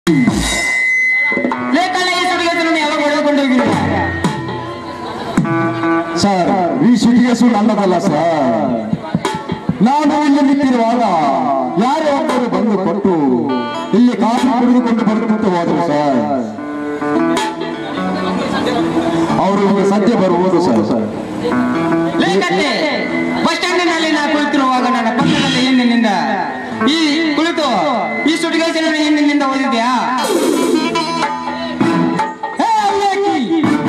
ಲೇಖಲ್ಲ ಈ ಸುಡಿಗೆಯನ್ನು ಯಾವಾಗ ಹೊಡೆದುಕೊಂಡು ಹೋಗಿಲ್ಲ ಸರ್ ಈ ಸುಟಿಗೆಸು ನನ್ನದಲ್ಲ ಸರ್ ನಾನು ಇಲ್ಲಿ ನಿಂತಿರುವಾಗ ಯಾರೋ ಒಬ್ಬರು ಬಂದು ಕೊಟ್ಟು ಇಲ್ಲಿ ಕಾಫಿ ಕುಡಿದುಕೊಂಡು ಬರುತ್ತಂತ ಹೋದರು ಸರ್ ಅವರು ಈಗ ಸದ್ಯ ಬರುವುದು ಸರ್ ಸರ್ ಲೇಖತ್ತೆ ಬಸ್ ಸ್ಟ್ಯಾಂಡಿನಲ್ಲಿ ನಾ ಕುಳಿತಿರುವಾಗ ನನ್ನ ಪಕ್ಕದಲ್ಲಿ ಹಿಂದಿನಿಂದ ಈ ಕುಳಿತು ಈ ಸುಡಿಗೆಯನ್ನು ಹಿಂದಿನಿಂದ ಓದಿದ್ಯಾ ಹೇ ಅವ್ಯಾಕಿ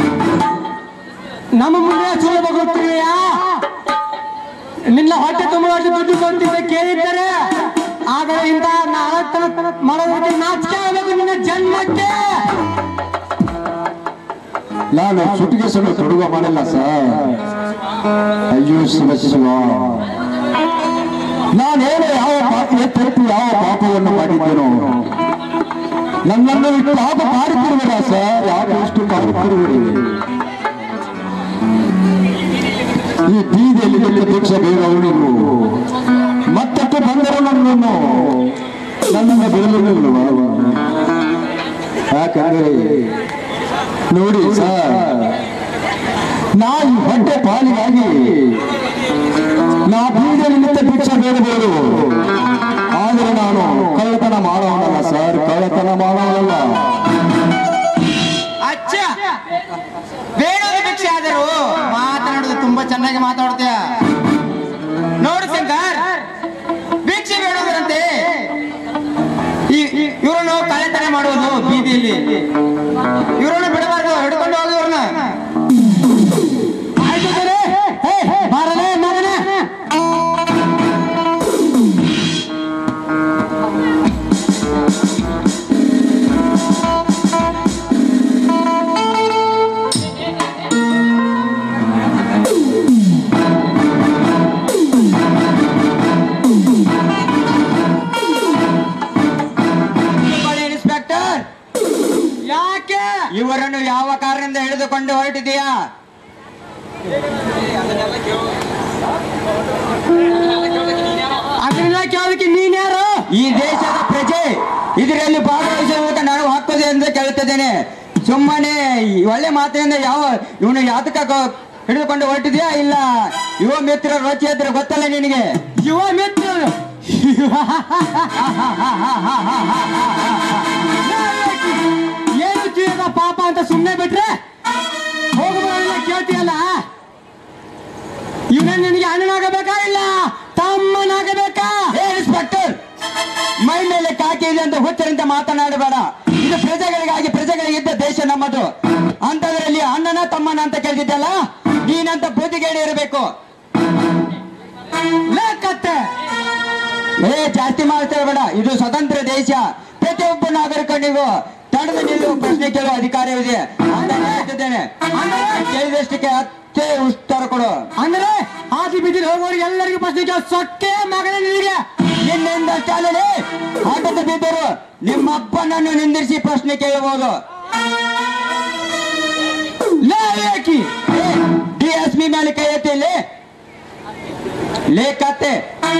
ನಮ್ಮ ಮುಂದೆ ಸುಳ್ಳು ಬಗುತ್ತಿರುವೆಯಾ ನಿನ್ನ ಹೊಟ್ಟೆ ತುಂಬುವಷ್ಟು ದುಡ್ಡು ಕೊಡ್ತಿದ್ದೆ ಕೇಳಿದ್ದರೆ ಆದರೆ ಇಂಥ ನಾಳತನ ಮಾಡೋದಕ್ಕೆ ನಾಚಿಕೆ ಆಗಬೇಕು ನಿನ್ನ ಜನ್ಮಕ್ಕೆ ನಾನು ಸುಟಿಗೆಸನ್ನು ತೊಡುವ ಮಾಡಿಲ್ಲ ಸರ್ ಅಯ್ಯೋ ಶಿವ ಶಿವ ನಾನೇನು ಯಾವ ಪಾಪ ಎತ್ತೆತ್ತು ಯಾವ ಪಾಪವನ್ನು ಮಾಡಿದ್ದೇನೋ ನನ್ನನ್ನು ಇಟ್ಟು ಪಾಪ ಮಾಡುತ್ತಿರುವಿರ ಸರ್ ಯಾಕೆ ಇಷ್ಟು ಕಾಡುತ್ತಿರುವಿರಿ ಈ ಬೀದಿಯಲ್ಲಿ ನಿನ್ನ ದೀಕ್ಷೆ ಬೇಡವನಿರು ಮತ್ತಷ್ಟು ಬಂದರು ನನ್ನನ್ನು ನನ್ನನ್ನು ಬಿಡಲಿಲ್ಲವಾ ಯಾಕಂದರೆ ನೋಡಿ ಸರ್ ನಾ ಈ ಹೊಟ್ಟೆ ಪಾಲಿಗಾಗಿ ನಾ ಬೀದಿಯಲ್ಲಿ ನಿಂತ ಭಿಕ್ಷೆ ಬೇಡಬಹುದು ಆದರೆ ನಾನು ಕಳ್ಳತನ ಮಾಡೋನಲ್ಲ ಸರ್ ಕಳ್ಳತನ ಮಾಡೋನಲ್ಲ ಅಚ್ಚ ಬೇಡೋದು ಭಿಕ್ಷೆ ಆದರೂ ಮಾತನಾಡೋದು ತುಂಬಾ ಚೆನ್ನಾಗಿ ಮಾತಾಡ್ತೀಯ ನೋಡು ಶಂಕರ್ ಭಿಕ್ಷೆ ಬೇಡೋದ್ರಂತೆ ಈ ಇವರನ್ನು ಕಳೆತನ ಮಾಡುವುದು ಬೀದಿಯಲ್ಲಿ ಇವರನ್ನು ಬಿಡಬಾರ್ದು ಹಿಡ್ಕೊಂಡು ಹೋಗಿ ಇವ್ರನ್ನ ಆಯ್ತು ಕಣೆ. ಹೇ, ಬಾರಲೇ ಮಗನೇ ಬಳಿ ಇನ್ಸ್ಪೆಕ್ಟರ್ ಯಾಕೆ ಇವರನ್ನು ಯಾವ ಕಾರಣದಿಂದ ಹಿಡಿದುಕೊಂಡು ಹೊರಟಿದೆಯಾ ಅದನ್ನೆಲ್ಲ ಕೇಳೋದಕ್ಕೆ ನೀನ್ಯಾರು ಈ ದೇಶದ ಪ್ರಜೆ ಇದರಲ್ಲಿ ಭಾಗವಹಿಸುವುದಕ್ಕೆ ನಾನು ಹಾಕೋದೆ ಎಂದು ಕೇಳುತ್ತಿದ್ದೇನೆ ಸುಮ್ಮನೆ ಈ ಒಳ್ಳೆ ಮಾತಿನಿಂದ ಯಾವ ಇವನು ಯಾತಕ ಗ- ಹಿಡಿದುಕೊಂಡು ಹೊರಟಿದ್ಯಾ ಇಲ್ಲ ಯುವ ಮಿತ್ರ ರೋಚಿ ಇದ್ರೆ ಗೊತ್ತಲ್ಲ ನಿನಗೆ ಯುವ ಮಿತ್ರರು ಏನು ತಿಳಿದ ಪಾಪ ಅಂತ ಸುಮ್ಮನೆ ಬಿಟ್ರೆ ಹೋಗುವವರೆಲ್ಲ ಕೇಳ್ತೀಯಲ್ಲ ಇವನ ನಿನಗೆ ಅಣ್ಣನಾಗಬೇಕಾ ಇಲ್ಲ ತಮ್ಮನಾಗಬೇಕಾ ಏ ಇನ್ಸ್ಪೆಕ್ಟರ್ ಮೈ ಮೇಲೆ ಕಾಕಿ ಇದೆ ಅಂತ ಹುಚ್ಚರಂತೆ ಮಾತನಾಡಬೇಡ ಇದು ಪ್ರಜೆಗಳಿಗಾಗಿ ಪ್ರಜೆಗಳಿಗಿದ್ದ ದೇಶ ನಮ್ಮದು ಅಂತದ್ರಲ್ಲಿ ಅಣ್ಣನ ತಮ್ಮನ ಅಂತ ಕೇಳ್ತಿದ್ದಲ್ಲ ನೀನಂತ ಬುದ್ಧಿಗೇಡಿ ಇರಬೇಕು ಲೇಕತ್ತೆ ಏ ಜಾಸ್ತಿ ಮಾಡ್ತಾ ಬೇಡ ಇದು ಸ್ವತಂತ್ರ ದೇಶ ಪ್ರತಿಯೊಬ್ಬ ನಾಗರಿಕನಿಗೂ ತಡೆದು ನಿಲ್ಲುವ ಪ್ರಶ್ನೆ ಕೇಳುವ ಅಧಿಕಾರವಿದೆ ಅಂತ ನಾನು ಹೇಳ್ತಿದ್ದೇನೆ ಕೇಳಿದಷ್ಟಕ್ಕೆ ಅತ್ತೆ ಉತ್ತರ ಕೊಡು ಅಂದ್ರೆ ಹಾದಿ ಬೀದಿಲಿ ಹೋಗೋರು ಎಲ್ಲರಿಗೂ ಪ್ರಶ್ನೆ ಕೇಳೋ ಸೊಕ್ಕೆ ಮಗನೇ ನಿನಗೆ ನಿನ್ನಿಂದ ಚಾಲನೆ ಆಟದ ಬಿದ್ದರು ನಿಮ್ಮಪ್ಪನನ್ನು ನಿಂದಿರಿಸಿ ಪ್ರಶ್ನೆ ಕೇಳಬಹುದು ಲೇಕಿ ಡಿ ಎಸ್ ಪಿ ಮೇಲೆ ಕೈ ಎತ್ತಿ ಇಲ್ಲಿ ಲೇಖತ್ತೆ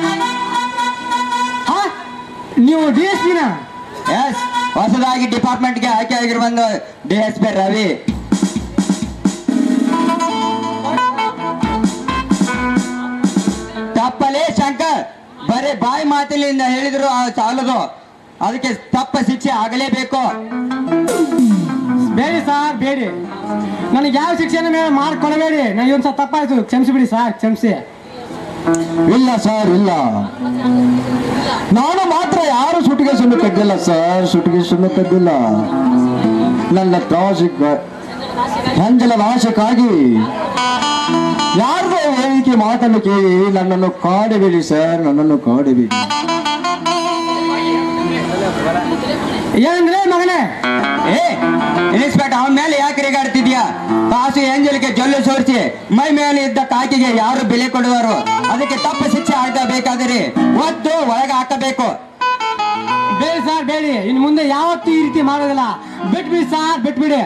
ಹಾ ನೀವು ಡಿ ಎಸ್ ಪಿನ ಎಸ್ ಹೊಸದಾಗಿ ಡಿಪಾರ್ಟ್ಮೆಂಟ್ಗೆ ಆಯ್ಕೆ ಆಗಿರುವ ಡಿ ಎಸ್ ಪಿ ರವಿ ತಪ್ಪಲೇ ಶಂಕರ್ ಬರೀ ಬಾಯಿ ಮಾತಿನಿಂದ ಹೇಳಿದ್ರು ಆ ಸಾಲದು ಅದಕ್ಕೆ ತಪ್ಪ ಶಿಕ್ಷೆ ಆಗಲೇಬೇಕು ಬೇಡಿ ಸಾರ್ ಬೇಡಿ ನನಗೆ ಯಾವ ಶಿಕ್ಷೆನ ಮೇಲೆ ಮಾಡ್ಕೊಡಬೇಡಿ ನನಗೆ ಒಂದ್ಸಲ ತಪ್ಪಾಯ್ತು ಕ್ಷಮಿಸಿಬಿಡಿ ಸಾರ್ ಕ್ಷಮಿಸಿ ಇಲ್ಲ ಸರ್ ಇಲ್ಲ ನಾನು ಮಾತ್ರ ಯಾರು ಸುಟಿಗೆ ಸುಳ್ಳು ತೆಗ್ದಿಲ್ಲ ಸರ್ ಸುಟಿಗೆ ಸುಳ್ಳು ತೆಗ್ದಿಲ್ಲ ನನ್ನ ಪ್ರವಾಸಿಕ ಹೆಂಜಲ ನಾಶಕ್ಕಾಗಿ ಯಾರ್ದೋ ವೇದಿಕೆ ಮಾತನ್ನು ಕೇಳಿ ನನ್ನನ್ನು ಕಾಡಬೇಡಿ ಸರ್ ನನ್ನನ್ನು ಕಾಡಬೇಡಿ ಏನಂದ್ರೆ ಮಗನೇ ಏ ಇನ್ಸ್ಪೆಕ್ಟರ್ ಅವನ ಮೇಲೆ ಯಾಕೆ ರೇಗಾಡ್ತಿದ್ಯಾ ಕಾಸು ಏಂಜಲಿಗೆ ಜೊಲ್ಲು ಸೋರಿಸಿ ಮೈ ಮೇಲೆ ಇದ್ದ ಕಾಕಿಗೆ ಯಾರು ಬೆಲೆ ಕೊಡುವರು ಅದಕ್ಕೆ ತಪ್ಪ ಶಿಕ್ಷೆ ಆಗಬೇಕಾದರೆ ಒದ್ದು ಒಳಗೆ ಹಾಕಬೇಕು ಬೇಡಿ ಸಾರ್ ಬೇಡಿ ಇನ್ನು ಮುಂದೆ ಯಾವತ್ತೂ ಈ ರೀತಿ ಮಾಡೋದಿಲ್ಲ ಬಿಟ್ಬಿಡಿ ಸಾರ್ ಬಿಟ್ಬಿಡಿ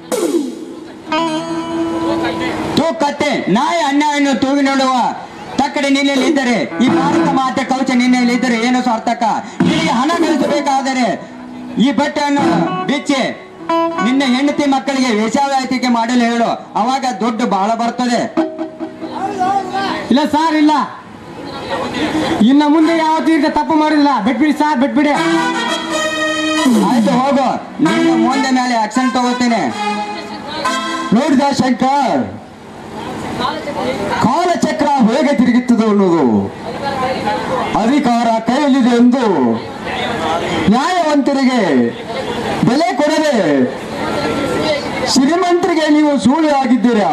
ತೂಕತ್ತೆ ನಾಯಿ ಅನ್ಯಾಯನ್ನು ತೂಗಿ ನೋಡುವ ತಕ್ಕಡೆ ನಿನ್ನೆಯಲ್ಲಿ ಇದ್ದರೆ ಈ ಭಾರತ ಮಾತೆ ಕವಚ ನಿನ್ನೆಯಲ್ಲಿ ಇದ್ದರೆ ಏನು ಸಾರ್ಥಕ ನಿನಗೆ ಹಣ ಗಳಿಸಬೇಕಾದರೆ ಈ ಬಟ್ಟೆಯನ್ನು ಬಿಚ್ಚಿ ನಿನ್ನ ಹೆಂಡತಿ ಮಕ್ಕಳಿಗೆ ವೇಷಾವಾಟಿಕೆ ಮಾಡಲು ಹೇಳು ಅವಾಗ ದುಡ್ಡು ಬಹಳ ಬರ್ತದೆ ಇಲ್ಲ ಸಾರ್ ಇಲ್ಲ ಇನ್ನ ಮುಂದೆ ಯಾವತ್ತೂ ಈಗ ತಪ್ಪು ಮಾಡಿಲ್ಲ ಬಿಟ್ಬಿಡಿ ಸಾರ್ ಬಿಟ್ಬಿಡಿ ಆಯ್ತು ಹೋಗು ನಿನ್ನ ಮುಂದೆ ಮೇಲೆ ಆಕ್ಷನ್ ತಗೋತೇನೆ ನೋಡಿದ ಶಂಕರ್ ಕಾಲಚಕ್ರ ಹೇಗೆ ತಿರುಗುತ್ತದೆ ಅನ್ನೋದು ಅಧಿಕಾರ ಕೈಯಲ್ಲಿದೆ ಎಂದು ನ್ಯಾಯವಂತರಿಗೆ ಬೆಲೆ ಕೊಡದೆ ಶ್ರೀಮಂತರಿಗೆ ನೀವು ಸುಳ್ಳು ಆಗಿದ್ದೀರಾ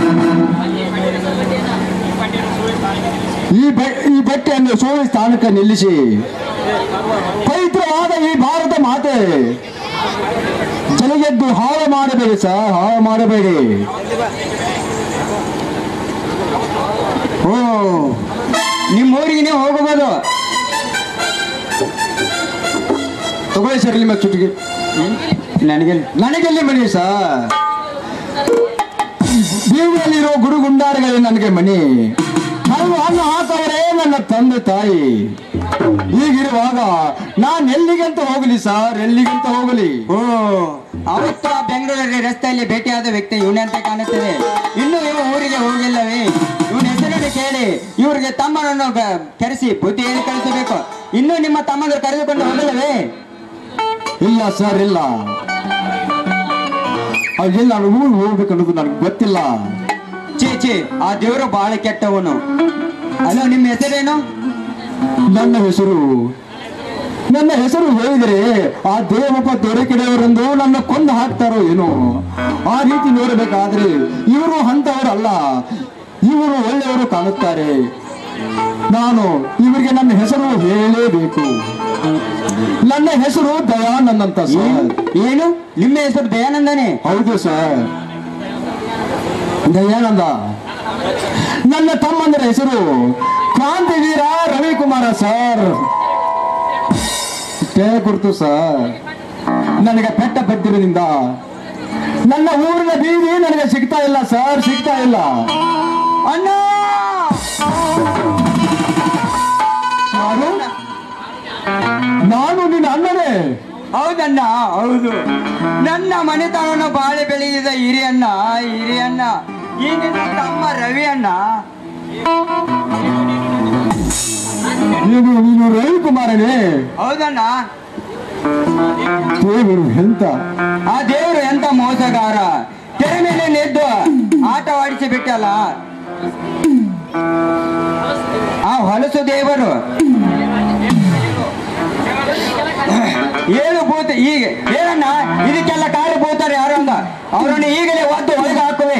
ಈ ಬೆ ಈ ಬಟ್ಟೆಯನ್ನು ಸುಳ್ಳು ಸ್ಥಾನಕ್ಕೆ ನಿಲ್ಲಿಸಿ ಪವಿತ್ರವಾದ ಈ ಭಾರತ ಮಾತೆ ಜಲಗೆದ್ದು ಹಾಳು ಮಾಡಬೇಡಿ ಸರ್ ಹಾಳು ಮಾಡಬೇಡಿ ಓ ನಿಮ್ಮ ಊರಿಗೆ ನೀವು ಹೋಗಬಹುದು ತಗೊಳ್ಳಿ ಸರ್ ನಿಮ್ಮ ಚುಟಿಗೆ ನನಗೆ ನನಗೆಲ್ಲಿ ಮನೆ ಸರ್ ಬೀದಿಯಲ್ಲಿರೋ ಗುರು ಗುಂಡಾರಗಳೇ ನನಗೆ ಮನೆ ನಾನು ಅನ್ನ ಹಾಕವರೇ ನನ್ನ ತಂದೆ ತಾಯಿ ಹೀಗಿರುವಾಗ ನಾನು ಎಲ್ಲಿಗಂತ ಹೋಗಲಿ ಸರ್ ಎಲ್ಲಿಗಂತ ಹೋಗಲಿ ಓ ಅವತ್ತು ಆ ಬೆಂಗಳೂರಲ್ಲಿ ರಸ್ತೆಯಲ್ಲಿ ಭೇಟಿಯಾದ ವ್ಯಕ್ತಿ ಇವನಂತೆ ಕಾಣುತ್ತದೆ ಇನ್ನು ಇವ ಊರಿಗೆ ಹೋಗಿಲ್ಲವೇ ಇವನ ಹೆಸರನ್ನು ಕೇಳಿ ಇವರಿಗೆ ತಮ್ಮನನ್ನು ಗ- ಕರೆಸಿ ಬುದ್ಧಿ ಹೇಳಿ ಕಳಿಸಬೇಕು ಇನ್ನು ನಿಮ್ಮ ತಮ್ಮಂದರು ಕರೆದುಕೊಂಡು ಹೋಗಲ್ಲವೇ ಇಲ್ಲ ಸರ್ ಇಲ್ಲ ಅಲ್ಲಿ ನಾನು ಊರು ಹೋಗ್ಬೇಕು ಅನ್ನೋದು ನನಗೆ ಗೊತ್ತಿಲ್ಲ ಚೀ ಚೀ ಆ ದೇವರು ಬಹಳ ಕೆಟ್ಟವನು ಅಲೋ ನಿಮ್ಮ ಹೆಸರೇನು ನನ್ನ ಹೆಸರು ನನ್ನ ಹೆಸರು ಹೇಳಿದರೆ ಆ ದೇವಪ್ಪ ದೊರೆಕೆಡೆಯವರೆಂದು ನನ್ನ ಕೊಂದು ಹಾಕ್ತಾರೋ ಏನೋ ಆ ರೀತಿ ನೋಡಬೇಕಾದ್ರೆ ಇವರು ಅಂತವರಲ್ಲ ಇವರು ಒಳ್ಳೆಯವರು ಕಾಣುತ್ತಾರೆ ನಾನು ಇವರಿಗೆ ನನ್ನ ಹೆಸರು ಹೇಳಲೇಬೇಕು ನನ್ನ ಹೆಸರು ದಯಾನಂದ್ ಅಂತ ಸರ್ ಏನು ನಿಮ್ಮ ಹೆಸರು ದಯಾನಂದನೇ ಹೌದು ಸರ್ ದಯಾನಂದ ನನ್ನ ತಮ್ಮಂದರ ಹೆಸರು ಕ್ರಾಂತಿವೀರ ರವಿಕುಮಾರ ಸರ್ ಇಷ್ಟೇ ಗುರ್ತು ಸರ್ ನನಗೆ ಪೆಟ್ಟ ಬದ್ದಿರೋದ್ರಿಂದ ನನ್ನ ಊರಿನ ಬೀದಿ ನನಗೆ ಸಿಗ್ತಾ ಇಲ್ಲ ಸರ್ ಸಿಗ್ತಾ ಇಲ್ಲ ಅಣ್ಣ ನಾನು ನಾನು ನಿನ್ನ ಅಣ್ಣನೇ ಹೌದಣ್ಣ ಹೌದು ನನ್ನ ಮನೆತನವನ್ನು ಬಾಳೆ ಬೆಳೆದಿದ ಹಿರಿಯಣ್ಣ ಹಿರಿಯಣ್ಣ ಈ ನಿನ್ನ ತಮ್ಮ ರವಿ ಅಣ್ಣ ನೀನು ನೀನು ರವಿಕುಮಾರನೇ ಹೌದಣ್ಣ ದೇವರು ಎಂತ ಆ ದೇವರು ಎಂತ ಮೋಸಗಾರ ತೆರೆ ಮೇಲೆ ನೆದ್ದು ಆಟವಾಡಿಸಿ ಬಿಟ್ಟಲ್ಲ ಆ ಹೊಲಸು ದೇವರು ಏಳು ಭೂತ ಈಗ ಏನಣ್ಣ ಇದಕ್ಕೆಲ್ಲ ಕಾರಣಭೂತರು ಯಾರು ಅಂದ ಅವರನ್ನು ಈಗಲೇ ಒದ್ದು ಒಳಗೆ ಹಾಕುವೆ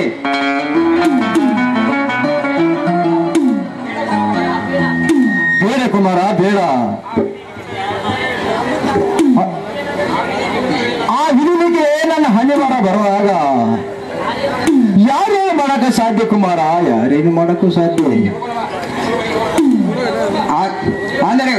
ಬೇಡ ಕುಮಾರ ಬೇಡ ಆ ಹಿರಿಮಿಗೆ ನನ್ನ ಹಣೆಬರ ಬರುವಾಗ ಯಾರೇನು ಮಾಡಕ ಸಾಧ್ಯ ಕುಮಾರ ಯಾರೇನು ಮಾಡಕ್ಕೂ ಸಾಧ್ಯ ಆ- ಅಂದರೆ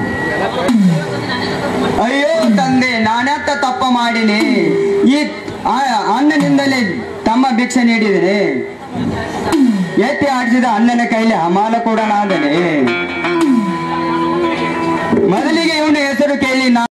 ಅಯ್ಯೋ ತಂದೆ ನಾನೆತ್ತ ತಪ್ಪ ಮಾಡಿನಿ ಈ ಆ- ಅಣ್ಣನಿಂದಲೇ ತಮ್ಮ ಭಿಕ್ಷೆ ನೀಡಿದರೆ ಎತ್ತಿ ಆಡಿಸಿದ ಅಣ್ಣನ ಕೈಲಿ ಹಮಾಲ ಕೂಡ ನಾದನೆ ಮೊದಲಿಗೆ ಇವನ ಹೆಸರು ಕೇಳಿ ನಾ